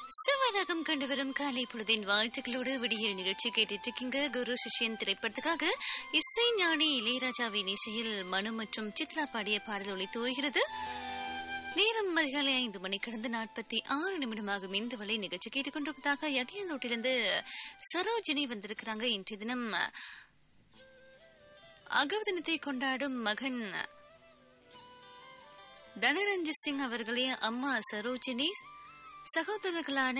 சிவரகம் கண்டு வரும் காலை பொழுதின் வாழ்த்துக்களோடு விடியல் நிகழ்ச்சி கேட்டுட்டு இருக்கீங்க குரு சிஷ்யன் திரைப்படத்துக்காக இசை ஞானி இளையராஜாவின் இசையில் மனு மற்றும் சித்ரா பாடிய பாடல் ஒளி துவகிறது நேரம் அதிகாலை ஐந்து மணி கடந்து நாற்பத்தி ஆறு நிமிடமாகும் இந்த வரை நிகழ்ச்சி கேட்டுக்கொண்டிருப்பதாக எட்டியந்தோட்டிலிருந்து சரோஜினி வந்திருக்கிறாங்க இன்றைய தினம் அகவ தினத்தை கொண்டாடும் மகன் தனரஞ்சித் சிங் அவர்களே அம்மா சரோஜினி சகோதரர்களான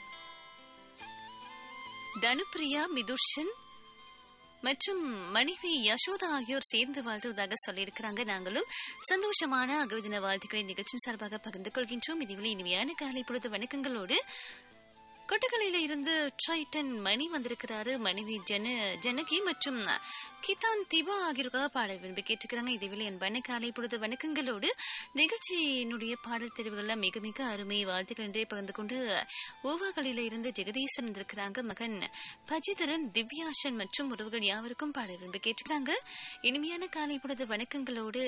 தனுப்பிரியா மிதுஷன் மற்றும் மனைவி யசோதா ஆகியோர் சேர்ந்து வாழ்த்துவதாக சொல்லியிருக்கிறாங்க நாங்களும் சந்தோஷமான அகவிதின வாழ்த்துக்களை நிகழ்ச்சியின் சார்பாக பகிர்ந்து கொள்கின்றோம் இதுவில் இனிமையான காலை பொழுது வணக்கங்களோடு கொட்டக்கலையில இருந்து ட்ரைட்டன் மணி வந்திருக்கிறாரு மனைவி ஜன ஜனகி மற்றும் கிதான் திவா ஆகியோருக்காக பாடல் விரும்பி கேட்டுக்கிறாங்க இதுவில் என் பண்ண காலை பொழுது வணக்கங்களோடு நிகழ்ச்சியினுடைய பாடல் தெரிவுகள்லாம் மிக மிக அருமை வாழ்த்துக்கள் என்றே பகிர்ந்து கொண்டு ஓவாகளில இருந்து ஜெகதீசன் வந்திருக்கிறாங்க மகன் பஜிதரன் திவ்யாஷன் மற்றும் உறவுகள் யாவருக்கும் பாடல் விரும்பி கேட்டுக்கிறாங்க இனிமையான காலை பொழுது வணக்கங்களோடு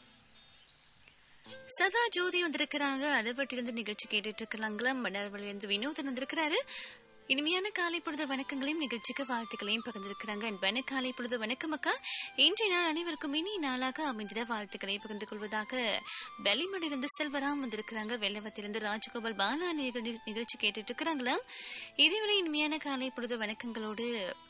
சதா ஜோதி வந்திருக்கிறாங்க அளவட்டிலிருந்து நிகழ்ச்சி கேட்டுட்டு இருக்கலாங்களா மன்னர்வழியிலிருந்து வினோதன் வந்திருக்கிறாரு இனிமையான காலை பொழுது வணக்கங்களையும் நிகழ்ச்சிக்கு வாழ்த்துக்களையும் பகிர்ந்திருக்கிறாங்க அன்பான காலை பொழுது வணக்கம் அக்கா இன்றைய நாள் அனைவருக்கும் இனி நாளாக அமைந்திட வாழ்த்துக்களை பகிர்ந்து கொள்வதாக வெளிமடிலிருந்து செல்வராம் வந்திருக்கிறாங்க வெள்ளவத்திலிருந்து ராஜகோபால் பாலா நிகழ்- நிகழ்ச்சி கேட்டுட்டு இருக்கிறாங்களாம் இதேவேளை இனிமையான காலை பொழுது வணக்கங்களோடு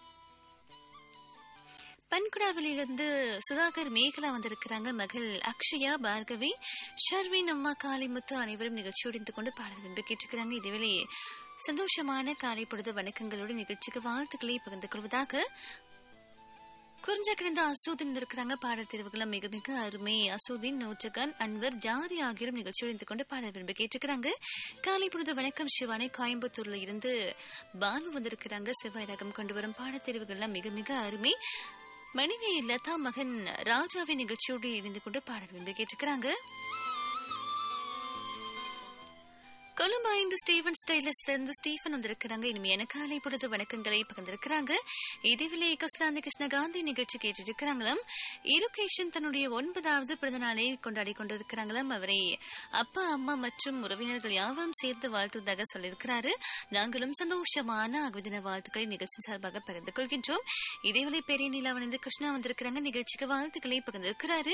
பன்குடாவிலிருந்து சுதாகர் மேகலா வந்திருக்கிறாங்க மகள் அக்ஷயா பார்கவி ஷர்வின் அம்மா காளிமுத்து அனைவரும் நிகழ்ச்சியோடு இருந்து கொண்டு பாடல் விரும்பி கேட்டுக்கிறாங்க இதுவேளை சந்தோஷமான காலை பொழுது வணக்கங்களோடு நிகழ்ச்சிக்கு வாழ்த்துக்களை பகிர்ந்து கொள்வதாக குறிஞ்ச கிடந்த அசூதின் இருக்கிறாங்க பாடல் தெரிவுகளும் மிக மிக அருமை அசூதின் நூற்றகான் அன்வர் ஜாரி ஆகியோரும் நிகழ்ச்சியோடு இருந்து கொண்டு பாடல் விரும்பி கேட்டுக்கிறாங்க காலை பொழுது வணக்கம் சிவானி கோயம்புத்தூர்ல இருந்து பானு வந்திருக்கிறாங்க செவ்வாய் ரகம் கொண்டு வரும் பாடத் தெரிவுகள்லாம் மிக மிக அருமை மனைவி லதா மகன் ராஜாவின் நிகழ்ச்சியோடு இருந்து கொண்டு பாடல் விரும்பி கேட்டுக்கிறாங்க கொழும்பு ஐந்து ஸ்டீவன் ஸ்டைலிஸ்ட்ல இருந்து ஸ்டீஃபன் வந்திருக்கிறாங்க இனிமையான காலை பொழுது வணக்கங்களை பகிர்ந்திருக்கிறாங்க இதுவிலே குஸ்லாந்தி கிருஷ்ணகாந்தி நிகழ்ச்சி கேட்டுட்டு இருக்கிறாங்களாம் இருகேஷன் தன்னுடைய ஒன்பதாவது பிறந்த நாளை கொண்டாடி கொண்டிருக்கிறாங்களாம் அவரை அப்பா அம்மா மற்றும் உறவினர்கள் யாவரும் சேர்ந்து வாழ்த்துவதாக சொல்லியிருக்கிறாரு நாங்களும் சந்தோஷமான அகுதின வாழ்த்துக்களை நிகழ்ச்சி சார்பாக பகிர்ந்து கொள்கின்றோம் இதேவேளை பெரிய நிலாவணிந்து கிருஷ்ணா வந்திருக்கிறாங்க நிகழ்ச்சிக்கு வாழ்த்துக்களை பகிர்ந்திருக்கிறாரு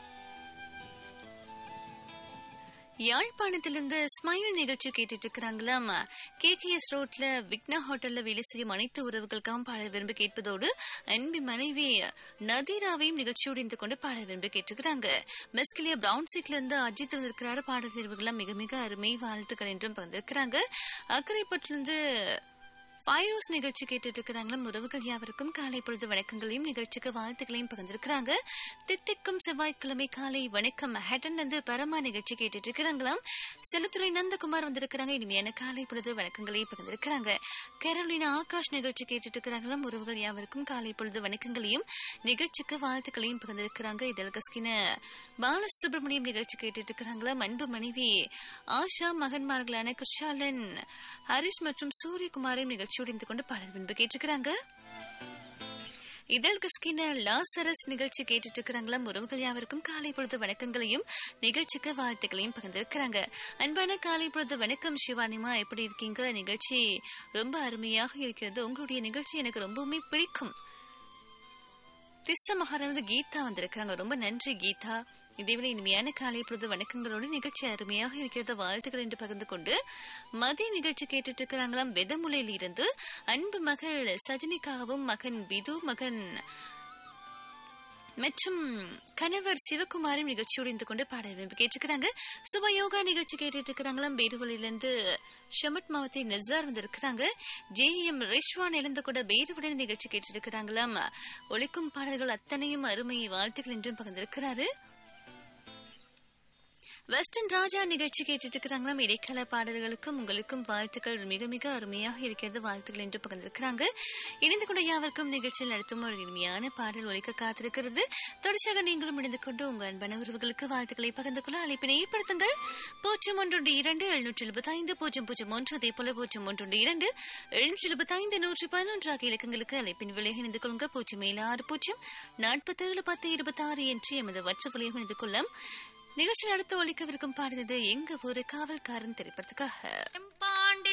யாழ்ப்பாணத்திலிருந்து ஸ்மைல் நிகழ்ச்சி கேட்டுட்டு இருக்கிறாங்களாம் கே கே எஸ் ரோட்ல விக்னா ஹோட்டல்ல வேலை செய்யும் அனைத்து உறவுகளுக்காகவும் பாடல் விரும்பி கேட்பதோடு அன்பி மனைவி நதீராவையும் நிகழ்ச்சியோடு இருந்து கொண்டு பாடல் விரும்பி கேட்டுக்கிறாங்க மெஸ்கிலியா பிரவுன் சீட்ல இருந்து அஜித் வந்திருக்கிறாரு பாடல் தேர்வுகள்லாம் மிக மிக அருமை வாழ்த்துக்கள் என்றும் பகிர்ந்திருக்கிறாங்க அக்கரைப்பட்டிலிருந்து ஃபைரோஸ் நிகழ்ச்சி கேட்டுட்டு இருக்கிறாங்களும் உறவுகள் யாவருக்கும் காலை பொழுது வணக்கங்களையும் நிகழ்ச்சிக்கு வாழ்த்துக்களையும் பகிர்ந்திருக்கிறாங்க தித்திக்கும் செவ்வாய்க்கிழமை காலை வணக்கம் ஹேட்டன் வந்து பரமா நிகழ்ச்சி கேட்டுட்டு இருக்கிறாங்களாம் செலுத்துறை நந்தகுமார் வந்திருக்கிறாங்க இனிமையான காலை பொழுது வணக்கங்களையும் பகிர்ந்திருக்கிறாங்க கேரளினா ஆகாஷ் நிகழ்ச்சி கேட்டுட்டு இருக்கிறாங்களாம் உறவுகள் யாவருக்கும் காலை பொழுது வணக்கங்களையும் நிகழ்ச்சிக்கு வாழ்த்துக்களையும் பகிர்ந்திருக்கிறாங்க இதழ் கஸ்கின பாலசுப்ரமணியம் நிகழ்ச்சி கேட்டுட்டு இருக்கிறாங்களாம் அன்பு மனைவி ஆஷா மகன்மார்களான குஷாலன் ஹரிஷ் மற்றும் சூரியகுமாரையும் நிகழ்ச்சியோடு இருந்து கொண்டு பாடல் விரும்பி கேட்டுக்கிறாங்க இதழ் கஸ்கின லாசரஸ் நிகழ்ச்சி கேட்டுட்டு இருக்கிறாங்களாம் உறவுகள் யாவருக்கும் காலை பொழுது வணக்கங்களையும் நிகழ்ச்சிக்கு வாழ்த்துக்களையும் பகிர்ந்திருக்கிறாங்க அன்பான காலை பொழுது வணக்கம் சிவானிமா எப்படி இருக்கீங்க நிகழ்ச்சி ரொம்ப அருமையாக இருக்கிறது உங்களுடைய நிகழ்ச்சி எனக்கு ரொம்பவுமே பிடிக்கும் திஸ்ஸ மகாராணி கீதா வந்திருக்காங்க ரொம்ப நன்றி கீதா இதேவேளை இனிமையான காலை பொழுது வணக்கங்களோடு நிகழ்ச்சி அருமையாக இருக்கிறத வாழ்த்துக்கள் என்று பகிர்ந்து கொண்டு மதிய நிகழ்ச்சி கேட்டுட்டு இருக்கிறாங்களாம் வெதமுலையில் இருந்து அன்பு மகள் சஜினிக்காகவும் மகன் விது மகன் மற்றும் கணவர் சிவகுமாரும் நிகழ்ச்சியோடு இருந்து கொண்டு பாடல் விரும்பி கேட்டுக்கிறாங்க சுப யோகா நிகழ்ச்சி கேட்டுட்டு இருக்கிறாங்களாம் பேருவலிலிருந்து ஷமட் மாவத்தை நெசார் வந்திருக்கிறாங்க ஜே எம் ரிஷ்வான் இழந்து கூட பேருவுடன் நிகழ்ச்சி கேட்டுட்டு இருக்கிறாங்களாம் ஒழிக்கும் பாடல்கள் அத்தனையும் அருமை வாழ்த்துக்கள் என்றும் பகிர்ந்திருக்கிறாரு வெஸ்டர்ன் ராஜா நிகழ்ச்சி கேட்டுட்டு இருக்கிறாங்களாம் இடைக்கால பாடல்களுக்கும் உங்களுக்கும் வாழ்த்துக்கள் மிக மிக அருமையாக இருக்கிறது வாழ்த்துக்கள் என்று பகிர்ந்திருக்கிறாங்க இணைந்து கொண்ட யாவருக்கும் நிகழ்ச்சியில் நடத்தும் ஒரு இனிமையான பாடல் ஒலிக்க காத்திருக்கிறது தொடர்ச்சியாக நீங்களும் இணைந்து கொண்டு உங்கள் அன்பான உறவுகளுக்கு வாழ்த்துக்களை பகிர்ந்து கொள்ள அழைப்பினை ஏற்படுத்துங்கள் பூஜ்ஜியம் ஒன்று இரண்டு எழுநூற்றி எழுபத்தி ஐந்து பூஜ்ஜியம் பூஜ்ஜியம் ஒன்று அதே போல பூஜ்ஜியம் ஒன்று இரண்டு எழுநூற்றி எழுபத்தி ஐந்து நூற்றி பதினொன்று ஆகிய இலக்கங்களுக்கு அழைப்பின் விலை இணைந்து கொள்ளுங்க பூஜ்ஜியம் ஏழு ஆறு பூஜ்ஜியம் நாற்பத்தேழு பத்து இருபத்தி ஆறு என்று எமது வாட்ஸ்அப் வழியாக இணைந்து கொள்ளும் நிகழ்ச்சியில் அடுத்து ஒழிக்கவிருக்கும் பாடினது எங்க ஒரு காவல்காரன் திரைப்படத்துக்காக பாண்டி